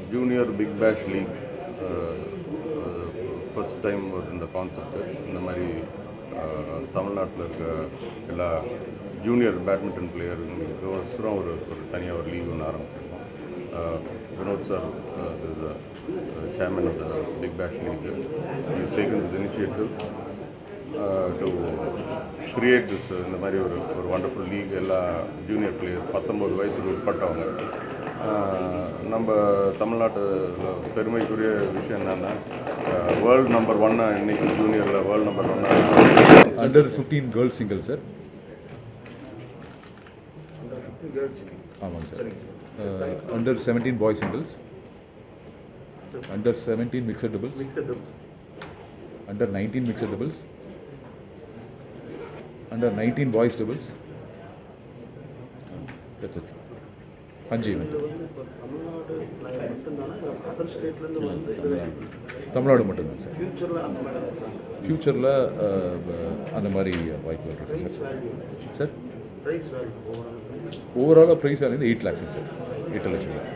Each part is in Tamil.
Junior big bash league first time ஒரு இந்த கான்செப்ட் இந்த மாதிரி தமிழ்நாட்டில் இருக்க எல்லா ஜூனியர் பேட்மிண்டன் பிளேயருங்களுக்கு ஒசரம் ஒரு ஒரு தனியாக ஒரு லீக் ஒன்று ஆரம்பிச்சிருக்கோம் uh, Vinod sir uh, is the uh, chairman of the Big Bash League. He has taken this initiative uh, to create this uh, இந்த மாதிரி ஒரு ஒரு வண்டர்ஃபுல் லீக் எல்லா ஜூனியர் பிளேயர்ஸ் பத்தொம்பது வயசுக்கு உட்பட்டவங்க Uh, நம்ம தமிழ்நாட்டு பெருமைக்குரிய விஷயம் என்னென்னா வேர்ல்டு நம்பர் ஒன்னா இன்னைக்கு ஜூனியரில் வேர்ல்டு நம்பர் ஒன்னா under fifteen girls single sir ஆமாங்க sir under seventeen boy singles under seventeen mixed doubles under nineteen mixed doubles under nineteen boys doubles அஞ்சு event. தமிழ்நாடு பிளேயர் மட்டும்தானே அதர் ஸ்டேட்லேருந்து வந்து இதில் தமிழ்நாடு மட்டும்தான் சார் ஃபியூச்சரில் அந்த மாதிரி இருக்காங்க ஃப்யூச்சரில் அந்த மாதிரி வாய்ப்புகள் இருக்குது prize sir value sir prize value overall prize ஓவராலாக ப்ரைஸ் ஆனது எயிட் லேக்ஸுங்க சார் எட்டு லட்சம் ரூபாய்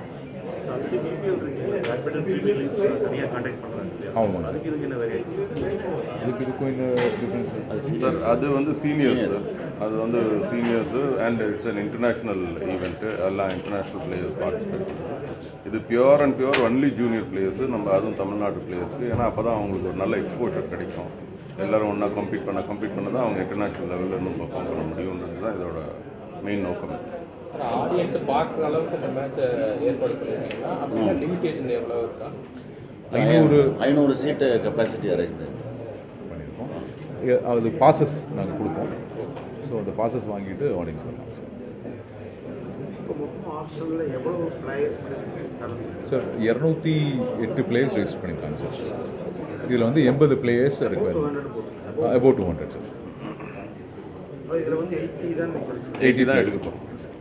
ஆமாங்க சார் இதுக்கு இதுக்கும் என்ன டிஃப்ரென்ஸ் சார் அது வந்து சீனியர்ஸ் சார் அது வந்து seniors and it's an international event எல்லாம் இன்டர்நேஷ்னல் பிளேயர்ஸ் பார்ட்டிசிபேட் இது pure and pure only junior players நம்ம அதுவும் தமிழ்நாட்டு பிளேயர்ஸ்க்கு ஏன்னா அப்போ தான் அவங்களுக்கு ஒரு நல்ல எக்ஸ்போஷர் கிடைக்கும் எல்லாரும் ஒன்றா கம்பீட் பண்ண கம்பீட் பண்ண தான் அவங்க இன்டர்நேஷ்னல் லெவலில் நம்ம பர்ஃபார்ம் பண்ண முடியுன்றது தான் இதோட மெயின் நோக்கம் சார் ஆடியன்ஸை பார்க்குற அளவுக்கு இந்த மேட்சை ஏற்பாடு பண்ணியிருக்கீங்களா அப்படின்னா லிமிட்டேஷன் எவ்வளோ இருக்கா ஐநூறு ஐநூறு சீட்டு கெப்பாசிட்டி அரேஞ்ச் பண்ணியிருக்கோம் இ- அது பாசஸ் நாங்கள் கொடுப்போம் ஸோ அந்த பாசஸ் வாங்கிட்டு ஆடியன்ஸ் வரலாம் சார் இப்போ மொத்தம் ஆப்ஷனில் எவ்வளோ பிளேயர்ஸ் கலந்து சார் இரநூத்தி எட்டு பிளேயர்ஸ் ரெஜிஸ்டர் பண்ணியிருக்காங்க சார் இதில் வந்து எண்பது பிளேயர்ஸ் டூ இருக்கு ஹண்ட்ரட் போட்டுருக்கேன் அபவுட் டூ ஹண்ட்ரட் சார் இதில் வந்து எயிட்டி தான் செலக்ட் எயிட்டி தான் எடுத்துப்போம்